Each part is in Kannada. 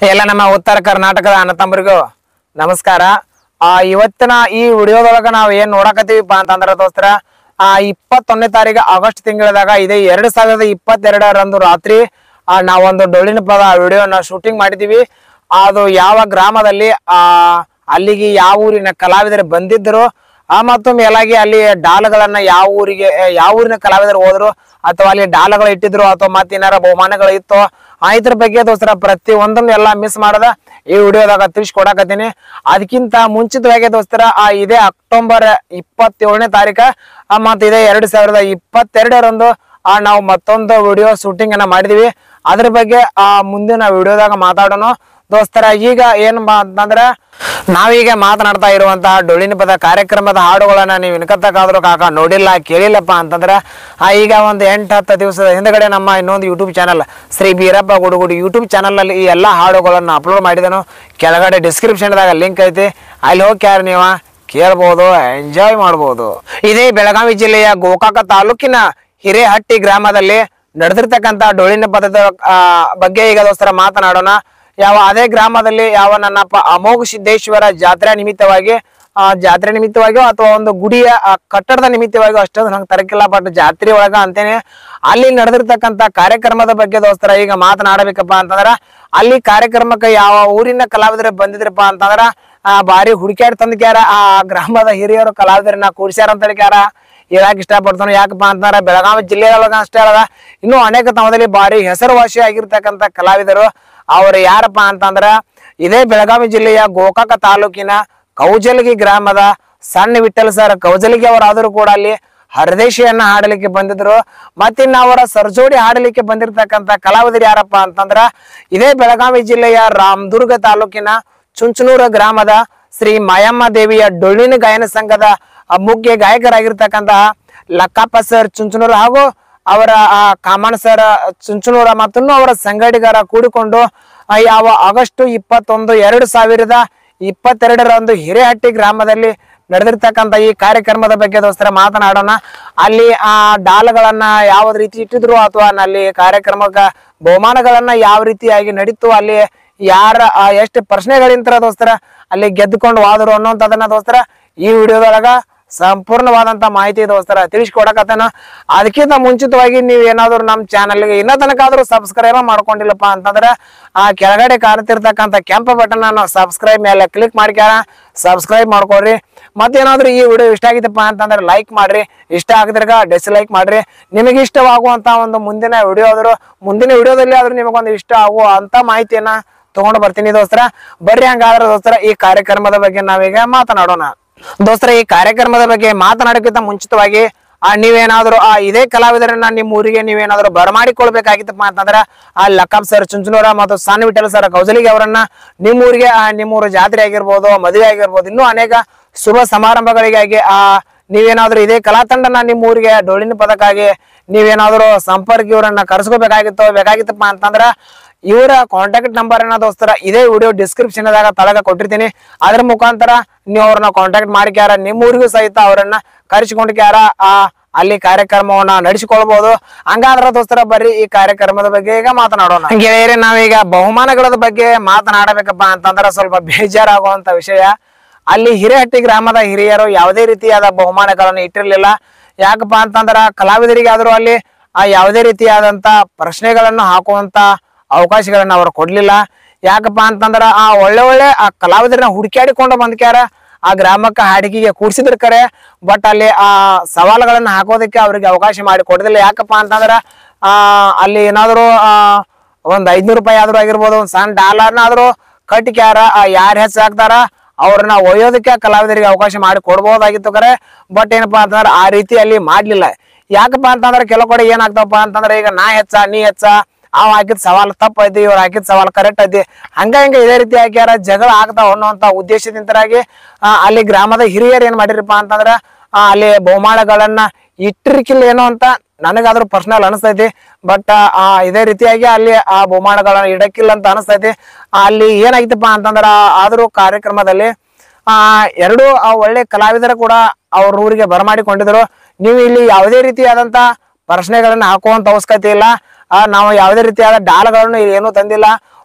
ಎಲ್ಲ ನಮ್ಮ ಉತ್ತರ ಕರ್ನಾಟಕದ ಅಣ್ಣತಮ್ಮರಿಗೂ ನಮಸ್ಕಾರ ಆ ಇವತ್ತಿನ ಈ ವಿಡಿಯೋದೊಳಗ ನಾವ್ ಏನ್ ನೋಡಕತ್ತೀವಿಪ್ಪ ಅಂತಂದ್ರ ದೋಸ್ತರ ಆ ಇಪ್ಪತ್ತೊಂದನೇ ತಾರೀಕು ಆಗಸ್ಟ್ ತಿಂಗಳದಾಗ ಇದೇ ಎರಡ್ ಸಾವಿರದ ಇಪ್ಪತ್ತೆರಡರಂದು ರಾತ್ರಿ ಆ ನಾವೊಂದು ಡೊಳ್ಳಿನ ಪದ ವಿಡಿಯೋನ ಶೂಟಿಂಗ್ ಮಾಡಿದೀವಿ ಅದು ಯಾವ ಗ್ರಾಮದಲ್ಲಿ ಆ ಅಲ್ಲಿಗೆ ಯಾವ ಊರಿನ ಕಲಾವಿದರು ಬಂದಿದ್ರು ಆ ಮತ್ತು ಮೇಲಾಗಿ ಅಲ್ಲಿ ಡಾಲ್ಗಳನ್ನ ಯಾವ ಊರಿಗೆ ಆ, ಯಾವ ಊರಿನ ಕಲಾವಿದರು ಹೋದ್ರು ಅಥವಾ ಅಲ್ಲಿ ಡಾಲ್ಗಳು ಇಟ್ಟಿದ್ರು ಅಥವಾ ಮತ್ತೆ ಏನಾರ ಬಹುಮಾನಗಳು ಇತ್ತು ಆ ಇದ್ರ ಬಗ್ಗೆ ದೋಸ್ತರ ಪ್ರತಿ ಒಂದನ್ನು ಎಲ್ಲ ಮಿಸ್ ಮಾಡದ ಈ ವಿಡಿಯೋದಾಗ ತಿಳಿಸ್ಕೊಡಕತ್ತೀನಿ ಅದಕ್ಕಿಂತ ಮುಂಚಿತವಾಗಿ ದೋಸ್ತರ ಆ ಇದೇ ಅಕ್ಟೋಬರ್ ಇಪ್ಪತ್ತೇಳನೇ ತಾರೀಕ ಆ, ಮತ್ತೆ ಇದೇ ಎರಡ್ ಸಾವಿರದ ಇಪ್ಪತ್ತೆರಡರಂದು ಆ ನಾವು ಮತ್ತೊಂದು ವಿಡಿಯೋ ಶೂಟಿಂಗ್ ಅನ್ನ ಮಾಡಿದೀವಿ ಅದ್ರ ಬಗ್ಗೆ ಆ ಮುಂದಿನ ವಿಡಿಯೋದಾಗ ಮಾತಾಡೋಣ ದೋಸ್ತರ ಈಗ ಏನ್ ಬಾ ಅಂತಂದ್ರ ನಾವೀಗ ಮಾತನಾಡ್ತಾ ಇರುವಂತಹ ಡೊಳ್ಳಿನ ಪದ ಕಾರ್ಯಕ್ರಮದ ಹಾಡುಗಳನ್ನ ನೀವು ಇನ್ಕತ್ತಕ್ಕಾದ್ರೂ ಕಾಕ ನೋಡಿಲ್ಲ ಕೇಳಿಲ್ಲಪ್ಪ ಅಂತಂದ್ರ ಆ ಈಗ ಒಂದು ಎಂಟು ಹತ್ತು ದಿವಸದ ಹಿಂದ್ಗಡೆ ನಮ್ಮ ಇನ್ನೊಂದು YouTube channel Shri Beerappa Gudugudi YouTube channel ಅಲ್ಲಿ ಈ ಎಲ್ಲ ಹಾಡುಗಳನ್ನು ಅಪ್ಲೋಡ್ ಮಾಡಿದನು ಕೆಳಗಡೆ ಡಿಸ್ಕ್ರಿಪ್ಷನ್ದಾಗ ಲಿಂಕ್ ಐತಿ ಅಲ್ಲಿ ಹೋಗಿ ಯಾರು ನೀವು ಕೇಳ್ಬೋದು ಎಂಜಾಯ್ ಮಾಡ್ಬೋದು ಇದೇ ಬೆಳಗಾವಿ ಜಿಲ್ಲೆಯ ಗೋಕಾಕ ತಾಲೂಕಿನ ಹಿರೇಹಟ್ಟಿ ಗ್ರಾಮದಲ್ಲಿ ನಡೆದಿರ್ತಕ್ಕಂಥ ಡೊಳ್ಳಿನ ಪದದ ಆ, ಬಗ್ಗೆ ಈಗ ದೋಸ್ತರ ಮಾತನಾಡೋಣ ಯಾವ ಅದೇ ಗ್ರಾಮದಲ್ಲಿ ಯಾವ ನನ್ನಪ್ಪ ಅಮೋಘ ಸಿದ್ದೇಶ್ವರ ಜಾತ್ರೆ ನಿಮಿತ್ತವಾಗಿ ಆ ಜಾತ್ರೆ ನಿಮಿತ್ತವಾಗಿಯೋ ಅಥವಾ ಒಂದು ಗುಡಿಯ ಆ, ಕಟ್ಟಡದ ನಿಮಿತ್ತವಾಗಿಯೋ ಅಷ್ಟೊಂದು ನಂಗೆ ತರಕಿಲ್ಲ ಬಟ್ ಜಾತ್ರೆ ಒಳಗ ಅಂತೇನೆ ಅಲ್ಲಿ ನಡೆದಿರ್ತಕ್ಕಂಥ ಕಾರ್ಯಕ್ರಮದ ಬಗ್ಗೆ ದೋಸ್ತರ ಈಗ ಮಾತನಾಡಬೇಕಪ್ಪ ಅಂತಂದ್ರ ಅಲ್ಲಿ ಕಾರ್ಯಕ್ರಮಕ್ಕೆ ಯಾವ ಊರಿನ ಕಲಾವಿದರು ಬಂದಿದ್ರಪ್ಪ ಅಂತಂದ್ರ ಆ ಬಾರಿ ಹುಡುಕ್ಯಾಡ್ ತಂದಕ್ಯಾರ ಆ ಗ್ರಾಮದ ಹಿರಿಯರು ಕಲಾವಿದರನ್ನ ಕೂಡ್ಸ್ಯಾರ ಅಂತ ಹೇಳಿಕ್ಯಾರ ಹೇಳಕ್ ಇಷ್ಟಪಡ್ತಾನೆ ಯಾಕಪ್ಪ ಅಂತಂದ್ರ ಬೆಳಗಾವಿ ಜಿಲ್ಲೆಯೊಳಗ ಅಷ್ಟೇ ಅಲ್ಲ ಇನ್ನೂ ಅನೇಕ ತಮದಲ್ಲಿ ಬಾರಿ ಹೆಸರುವಾಸಿ ಆಗಿರ್ತಕ್ಕಂಥ ಕಲಾವಿದರು ಅವ್ರು ಯಾರಪ್ಪ ಅಂತಂದ್ರ ಇದೇ ಬೆಳಗಾವಿ ಜಿಲ್ಲೆಯ ಗೋಕಾಕ ತಾಲೂಕಿನ ಕೌಜಲಗಿ ಗ್ರಾಮದ ಸಣ್ಣ ವಿಠಲ್ ಸರ್ ಕೌಜಲಗಿ ಅವರಾದರೂ ಕೂಡ ಅಲ್ಲಿ ಹರದೇಶಿಯನ್ನ ಹಾಡಲಿಕ್ಕೆ ಬಂದಿದ್ರು ಮತ್ತಿನ್ನ ಅವರ ಸರ್ಜೋಡಿ ಹಾಡಲಿಕ್ಕೆ ಬಂದಿರತಕ್ಕಂತ ಕಲಾವಿದರು ಯಾರಪ್ಪ ಅಂತಂದ್ರ ಇದೇ ಬೆಳಗಾವಿ ಜಿಲ್ಲೆಯ ರಾಮದುರ್ಗ ತಾಲೂಕಿನ ಚುಂಚನೂರ ಗ್ರಾಮದ ಶ್ರೀ ಮಾಯಮ್ಮ ದೇವಿಯ ಡೊಳ್ಳಿನ ಗಾಯನ ಸಂಘದ ಆ, ಮುಖ್ಯ ಗಾಯಕರಾಗಿರ್ತಕ್ಕಂತಹ ಲಕ್ಕಪ್ಪ ಸರ್ ಚುಂಚನೂರು ಹಾಗೂ ಅವರ ಆ, ಕಾಮಣ್ಣ ಸರ್ ಚುಂಚನೂರ ಮತ್ತು ಅವರ ಸಂಗಡಿಗರ ಕೂಡಿಕೊಂಡು ಆ, ಯಾವ ಆಗಸ್ಟ್ ಇಪ್ಪತ್ತೊಂದು ಎರಡು ಸಾವಿರದ ಇಪ್ಪತ್ತೆರಡರಂದು ಹಿರೇಹಟ್ಟಿ ಗ್ರಾಮದಲ್ಲಿ ನಡೆದಿರ್ತಕ್ಕಂಥ ಈ ಕಾರ್ಯಕ್ರಮದ ಬಗ್ಗೆ ದೋಸ್ತರ ಮಾತನಾಡೋಣ ಅಲ್ಲಿ ಆ ಡಾಲ್ಗಳನ್ನ ಯಾವ ರೀತಿ ಇಟ್ಟಿದ್ರು ಅಥವಾ ಅಲ್ಲಿ ಕಾರ್ಯಕ್ರಮಕ್ಕ ಬಹುಮಾನಗಳನ್ನ ಯಾವ ರೀತಿಯಾಗಿ ನಡೀತು ಅಲ್ಲಿ ಯಾರ ಆ, ಎಷ್ಟು ಪ್ರಶ್ನೆಗಳಿಂತ ದೋಸ್ತರ ಅಲ್ಲಿ ಗೆದ್ದುಕೊಂಡು ಹೋದ್ರು ಅನ್ನೋಂಥದನ್ನ ದೋಸ್ತರ ಈ ವಿಡಿಯೋದೊಳಗ ಸಂಪೂರ್ಣವಾದಂತ ಮಾಹಿತಿ ದೋಸ್ತರ ತಿಳಿಸ್ಕೊಡಕತ್ತಾನ ಅದಕ್ಕಿಂತ ಮುಂಚಿತವಾಗಿ ನೀವು ಏನಾದ್ರು ನಮ್ಮ ಚಾನಲ್ಗೆ ಇನ್ನೂ ತನಕ ಆದ್ರೂ ಸಬ್ಸ್ಕ್ರೈಬ್ ಮಾಡ್ಕೊಂಡಿಲ್ಲಪ್ಪ ಅಂತಂದ್ರೆ ಆ ಕೆಳಗಡೆ ಕಾಣ್ತಿರ್ತಕ್ಕಂಥ ಕೆಂಪ ಬಟನ್ ಅನ್ನು ಸಬ್ಸ್ಕ್ರೈಬ್ ಮೇಲೆ ಕ್ಲಿಕ್ ಮಾಡ್ಕ್ಯಾರ ಸಬ್ಸ್ಕ್ರೈಬ್ ಮಾಡ್ಕೊಡ್ರಿ ಮತ್ತೇನಾದ್ರೂ ಈ ವಿಡಿಯೋ ಇಷ್ಟ ಆಗಿತ್ತಪ್ಪ ಅಂತಂದ್ರೆ ಲೈಕ್ ಮಾಡ್ರಿ ಇಷ್ಟ ಆಗದ್ರಾಗ ಡಿಸ್ಲೈಕ್ ಮಾಡ್ರಿ ನಿಮಗೆ ಇಷ್ಟವಾಗುವಂತ ಒಂದು ಮುಂದಿನ ವಿಡಿಯೋ ಆದ್ರೂ ಮುಂದಿನ ವಿಡಿಯೋದಲ್ಲಿ ಆದ್ರೂ ನಿಮಗೊಂದು ಇಷ್ಟ ಆಗುವ ಅಂತ ಮಾಹಿತಿಯನ್ನ ತಗೊಂಡು ಬರ್ತೀನಿ ದೋಸ್ತರ ಬರ್ರಿ ಹಂಗಾದ್ರೆ ದೋಸ್ತರ ಈ ಕಾರ್ಯಕ್ರಮದ ಬಗ್ಗೆ ನಾವೀಗ ಮಾತನಾಡೋಣ ದೋಸ್ತರ ಈ ಕಾರ್ಯಕ್ರಮದ ಬಗ್ಗೆ ಮಾತನಾಡೋಕ್ಕಿಂತ ಮುಂಚಿತವಾಗಿ ಆ ನೀವೇನಾದ್ರೂ ಆ ಇದೇ ಕಲಾವಿದರನ್ನ ನಿಮ್ಮ ಊರಿಗೆ ನೀವೇನಾದ್ರೂ ಬರಮಾಡಿಕೊಳ್ಬೇಕಾಗಿತ್ತಪ್ಪ ಅಂತಂದ್ರ ಆ ಲಕ್ಕಪ್ ಸರ್ ಚುಂಚನೂರ ಮತ್ತು ಸಣ್ಣ ವಿಠಲ್ ಸರ್ ಕೌಜಲಿಗೆ ಅವರನ್ನ ನಿಮ್ಮ ಊರಿಗೆ ಆ ನಿಮ್ಮೂರ ಜಾತ್ರೆ ಆಗಿರ್ಬೋದು ಮದುವೆ ಆಗಿರ್ಬೋದು ಇನ್ನೂ ಅನೇಕ ಶುಭ ಸಮಾರಂಭಗಳಿಗಾಗಿ ಆ ನೀವೇನಾದ್ರೂ ಇದೇ ಕಲಾ ತಂಡನ ನಿಮ್ಮ ಊರಿಗೆ ಡೊಳ್ಳಿನ ಪದಕ್ಕಾಗಿ ನೀವೇನಾದ್ರೂ ಸಂಪರ್ಕ ಇವರನ್ನ ಕರ್ಸ್ಕೋಬೇಕಾಗಿತ್ತು ಬೇಕಾಗಿತ್ತಪ್ಪ ಅಂತಂದ್ರ ಇವರ ಕಾಂಟ್ಯಾಕ್ಟ್ ನಂಬರ್ ಅನ್ನ ದೋಸ್ತರ ಇದೇ ವಿಡಿಯೋ ಡಿಸ್ಕ್ರಿಪ್ಷನ್ ದಾಗ ತಳಗ ಕೊಟ್ಟಿರ್ತೀನಿ ಅದ್ರ ಮುಖಾಂತರ ನೀವು ಅವ್ರನ್ನ ಕಾಂಟ್ಯಾಕ್ಟ್ ಮಾಡಿಕ್ಯಾರ ನಿಮ್ಮ ಊರಿಗೂ ಸಹಿತ ಅವರನ್ನ ಕರೆಸಿಕೊಂಡ್ಕ್ಯಾರ ಆ ಅಲ್ಲಿ ಕಾರ್ಯಕ್ರಮವನ್ನ ನಡೆಸಿಕೊಳ್ಬಹುದು ಹಂಗಾದ್ರ ದೋಸ್ತರ ಬರ್ರಿ ಈ ಕಾರ್ಯಕ್ರಮದ ಬಗ್ಗೆ ಈಗ ಮಾತನಾಡೋಣ ಗೆಳೆಯರೇ ನಾವೀಗ ಬಹುಮಾನಗಳ ಬಗ್ಗೆ ಮಾತನಾಡಬೇಕಪ್ಪ ಅಂತಂದ್ರ ಸ್ವಲ್ಪ ಬೇಜಾರಾಗುವಂತ ವಿಷಯ ಅಲ್ಲಿ ಹಿರೇಹಟ್ಟಿ ಗ್ರಾಮದ ಹಿರಿಯರು ಯಾವುದೇ ರೀತಿಯಾದ ಬಹುಮಾನಗಳನ್ನು ಇಟ್ಟಿರಲಿಲ್ಲ ಯಾಕಪ್ಪ ಅಂತಂದ್ರ ಕಲಾವಿದರಿಗಾದ್ರೂ ಅಲ್ಲಿ ಆ ಯಾವುದೇ ರೀತಿಯಾದಂತ ಪ್ರಶ್ನೆಗಳನ್ನು ಹಾಕುವಂತ ಅವಕಾಶಗಳನ್ನ ಅವರು ಕೊಡ್ಲಿಲ್ಲ ಯಾಕಪ್ಪ ಅಂತಂದ್ರ ಆ ಒಳ್ಳೆ ಒಳ್ಳೆ ಆ ಕಲಾವಿದರನ್ನ ಹುಡುಕ್ಯಾಡಿಕೊಂಡು ಬಂದ್ಕ್ಯಾರ ಆ ಗ್ರಾಮಕ್ಕೆ ಹಾಡಿಗೆಗೆ ಕೂಡ್ಸಿದ್ರ ಕರೆ ಬಟ್ ಅಲ್ಲಿ ಆ ಸವಾಲುಗಳನ್ನ ಹಾಕೋದಕ್ಕೆ ಅವ್ರಿಗೆ ಅವಕಾಶ ಮಾಡಿ ಕೊಡದಿಲ್ಲ ಯಾಕಪ್ಪ ಅಂತಂದ್ರ ಆ ಅಲ್ಲಿ ಏನಾದ್ರು ಆ ಒಂದ್ ಐದ್ನೂರು ರೂಪಾಯಿ ಆದ್ರೂ ಆಗಿರ್ಬೋದು ಒಂದ್ ಸಣ್ಣ ಡಾಲರ್ನಾದ್ರೂ ಕಟ್ಟಿಕ್ಯಾರ ಆ ಯಾರು ಹೆಚ್ಚು ಹಾಕ್ತಾರ ಅವ್ರನ್ನ ಒಯ್ಯೋದಕ್ಕೆ ಕಲಾವಿದರಿಗೆ ಅವಕಾಶ ಮಾಡಿ ಕೊಡ್ಬೋದಾಗಿತ್ತು ಕರೆ ಬಟ್ ಏನಪ್ಪಾ ಅಂತಂದ್ರೆ ಆ ರೀತಿ ಅಲ್ಲಿ ಮಾಡ್ಲಿಲ್ಲ ಯಾಕಪ್ಪ ಅಂತಂದ್ರೆ ಕೆಲವು ಕಡೆ ಏನಾಗ್ತಪ್ಪ ಅಂತಂದ್ರೆ ಈಗ ನಾ ಹೆಚ್ಚ ನೀ ಹೆಚ್ಚ ಅವ್ ಹಾಕಿದ ಸವಾಲ್ ತಪ್ಪ ಐತಿ ಇವ್ರು ಹಾಕಿದ ಸವಾಲ್ ಕರೆಕ್ಟ್ ಐತಿ ಹಂಗ ಹಿಂಗ ಇದೇ ರೀತಿ ಹಾಕ್ಯಾರ ಜಗಳ ಆಗ್ತಾವ ಅನ್ನುವಂತ ಉದ್ದೇಶದಿಂತರಾಗಿ ಆ, ಅಲ್ಲಿ ಗ್ರಾಮದ ಹಿರಿಯರು ಏನ್ ಮಾಡಿರಪ್ಪ ಅಂತಂದ್ರ ಆ, ಅಲ್ಲಿ ಬಹುಮಾನಗಳನ್ನ ಇಟ್ಟಿರ್ಕಿಲ್ಲ ಏನೋ ಅಂತ ನನಗಾದ್ರೂ ಪರ್ಸನಲ್ ಅನಿಸ್ತೈತಿ ಬಟ್ ಆ ಇದೇ ರೀತಿಯಾಗಿ ಅಲ್ಲಿ ಆ ಬಹುಮಾನಗಳನ್ನ ಇಡಕ್ಕಿಲ್ಲ ಅಂತ ಅನಿಸ್ತೈತಿ ಆ, ಅಲ್ಲಿ ಏನಾಗಿತ್ತಪ್ಪ ಅಂತಂದ್ರ ಆದ್ರೂ ಕಾರ್ಯಕ್ರಮದಲ್ಲಿ ಆ ಎರಡು ಆ ಒಳ್ಳೆ ಕಲಾವಿದರು ಕೂಡ ಅವ್ರ ಊರಿಗೆ ಬರಮಾಡಿಕೊಂಡಿದ್ರು ನೀವು ಇಲ್ಲಿ ಯಾವುದೇ ರೀತಿಯಾದಂತ ಪ್ರಶ್ನೆಗಳನ್ನ ಹಾಕುವಂತ ಅವಶ್ಯಕತೆ ಇಲ್ಲ ಆ, ನಾವು ಯಾವುದೇ ರೀತಿಯಾದ ಡಾಲ್ಗಳನ್ನು ಏನೂ ತಂದಿಲ್ಲ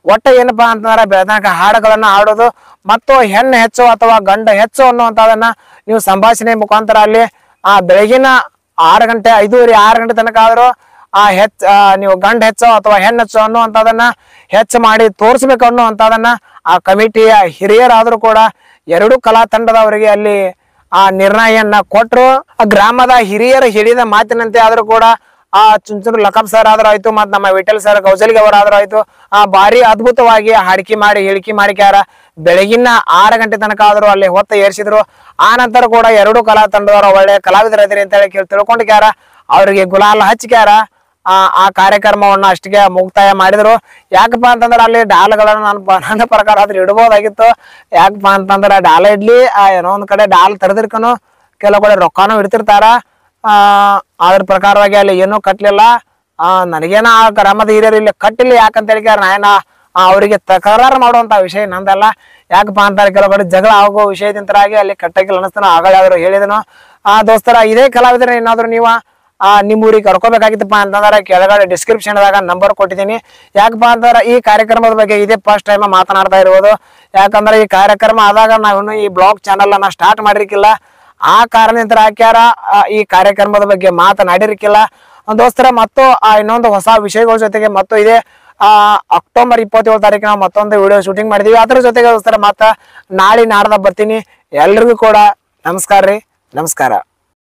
ಒಟ್ಟ ಏನಪ್ಪಾ ಅಂತಂದ್ರೆ ಬೆಳತನಕ ಹಾಡುಗಳನ್ನ ಹಾಡೋದು ಮತ್ತು ಹೆಣ್ಣು ಹೆಚ್ಚು ಅಥವಾ ಗಂಡ ಹೆಚ್ಚು ಅನ್ನುವಂಥದನ್ನ ನೀವು ಸಂಭಾಷಣೆ ಮುಖಾಂತರ ಅಲ್ಲಿ ಆ ಬೆಳಗಿನ ಆರು ಗಂಟೆ ಐದೂವರೆ ಆರು ಗಂಟೆ ತನಕ ಆದ್ರೂ ಆ ಹೆಚ್ಚ ಆ, ನೀವು ಗಂಡ ಹೆಚ್ಚು ಅಥವಾ ಹೆಣ್ಣು ಹೆಚ್ಚು ಅನ್ನುವಂಥದನ್ನ ಹೆಚ್ಚು ಮಾಡಿ ತೋರಿಸ್ಬೇಕು ಅನ್ನುವಂಥದನ್ನ ಆ ಕಮಿಟಿಯ ಹಿರಿಯರಾದ್ರೂ ಕೂಡ ಎರಡೂ ಕಲಾ ತಂಡದವರಿಗೆ ಅಲ್ಲಿ ಆ ನಿರ್ಣಯವನ್ನ ಕೊಟ್ರು ಆ ಗ್ರಾಮದ ಹಿರಿಯರು ಹೇಳಿದ ಮಾತಿನಂತೆ ಆದ್ರೂ ಕೂಡ ಆ ಚುಂಚೂರು ಲಕಬ್ ಸರ್ ಆದ್ರೂ ಆಯ್ತು ಮತ್ ನಮ್ಮ ವಿಠಲ್ ಸರ್ ಕೌಸಲ್ಗಿ ಅವರಾದ್ರೂ ಆಯ್ತು ಆ ಭಾರಿ ಅದ್ಭುತವಾಗಿ ಹಾಡಿಕೆ ಮಾಡಿ ಹೇಳಿಕೆ ಮಾಡಿಕ್ಯಾರ ಬೆಳಗಿನ ಆರು ಗಂಟೆ ತನಕ ಆದ್ರೂ ಅಲ್ಲಿ ಹೊತ್ತ ಏರ್ಸಿದ್ರು ಆ ನಂತರ ಕೂಡ ಎರಡು ಕಲಾ ತಂಡದವರು ಒಳ್ಳೆ ಕಲಾವಿದರಿದ್ರಿ ಅಂತ ಹೇಳಿ ಕೇಳಿ ತಿಳ್ಕೊಂಡಿಕ್ಯಾರ ಅವರಿಗೆ ಗುಲಾಲ್ ಹಚ್ಕ್ಯಾರ ಆ ಆ ಕಾರ್ಯಕ್ರಮವನ್ನ ಅಷ್ಟಿಗೆ ಮುಕ್ತಾಯ ಮಾಡಿದ್ರು ಯಾಕಪ್ಪ ಅಂತಂದ್ರೆ ಅಲ್ಲಿ ಡಾಲ್ಗಳನ್ನ ನಾನು ಪ- ನನ್ನ ಪ್ರಕಾರ ಅದ್ರ ಇಡ್ಬೋದಾಗಿತ್ತು ಯಾಕಪ್ಪ ಅಂತಂದ್ರೆ ಡಾಲ್ ಇಡ್ಲಿ ಆ ಏನೋ ಒಂದ್ ಕಡೆ ಡಾಲ್ ತರದಿರ್ಕನು ಕೆಲವು ಕಡೆ ರೊಕ್ಕನೂ ಇಡ್ತಿರ್ತಾರ ಆ ಅದ್ರ ಪ್ರಕಾರವಾಗಿ ಅಲ್ಲಿ ಏನೂ ಕಟ್ಲಿಲ್ಲ ಆ ನನಗೇನ ಆ ಗ್ರಾಮದ ಹಿರಿಯರು ಇಲ್ಲಿ ಕಟ್ಟಿಲ್ಲ ಯಾಕಂತ ಹೇಳಿ ನಾಯನ ಅವರಿಗೆ ತಕರಾರು ಮಾಡುವಂತ ವಿಷಯ ನಂದಲ್ಲ ಯಾಕಪ್ಪ ಅಂತಾರೆ ಕೆಲವು ಕಡೆ ಜಗಳ ಆಗೋ ವಿಷಯದಿಂತರಾಗಿ ಅಲ್ಲಿ ಕಟ್ಟಕ್ಕಿಲ್ಲ ಅನಿಸ್ತಾನ ಆಗಲೇ ಆದ್ರು ಹೇಳಿದನು ಆ ದೋಸ್ತರ ಇದೇ ಕಲಾವಿದರ ಏನಾದ್ರು ನೀವು ಆ ನಿಮ್ಮ ಊರಿಗೆ ಕರ್ಕೋಬೇಕಾಗಿತ್ತಪ್ಪ ಅಂತಂದ್ರೆ ಕೆಳಗಡೆ ಡಿಸ್ಕ್ರಿಪ್ಷನ್ ದಾಗ ನಂಬರ್ ಕೊಟ್ಟಿದ್ದೀನಿ ಯಾಕಪ್ಪ ಅಂತಂದ್ರೆ ಈ ಕಾರ್ಯಕ್ರಮದ ಬಗ್ಗೆ ಇದೇ ಫಸ್ಟ್ ಟೈಮ್ ಮಾತನಾಡ್ತಾ ಇರುವುದು ಯಾಕಂದ್ರೆ ಈ ಕಾರ್ಯಕ್ರಮ ಆದಾಗ ನಾವಿನ್ನು ಈ ಬ್ಲಾಗ್ ಚಾನಲ್ ಅನ್ನ ಸ್ಟಾರ್ಟ್ ಮಾಡಿರ್ಕಿಲ್ಲ ಆ ಕಾರಣದಿಂದ ಹಾಕ್ಯಾರ ಆ, ಈ ಕಾರ್ಯಕ್ರಮದ ಬಗ್ಗೆ ಮಾತನಾಡಿರ್ಕಿಲ್ಲ ದೋಸ್ತರ ಮತ್ತು ಆ ಇನ್ನೊಂದು ಹೊಸ ವಿಷಯಗಳ ಜೊತೆಗೆ ಮತ್ತು ಇದೆ ಆ ಅಕ್ಟೋಬರ್ ಇಪ್ಪತ್ತೇಳು ತಾರೀಕು ನಾವು ಮತ್ತೊಂದು ವಿಡಿಯೋ ಶೂಟಿಂಗ್ ಮಾಡಿದೀವಿ ಅದ್ರ ಜೊತೆಗೆ ದೋಸ್ತರ ಮತ್ತ ನಾಳೆ ನಾಡ್ದ ಬರ್ತೀನಿ ಎಲ್ರಿಗೂ ಕೂಡ ನಮಸ್ಕಾರ ರೀ ನಮಸ್ಕಾರ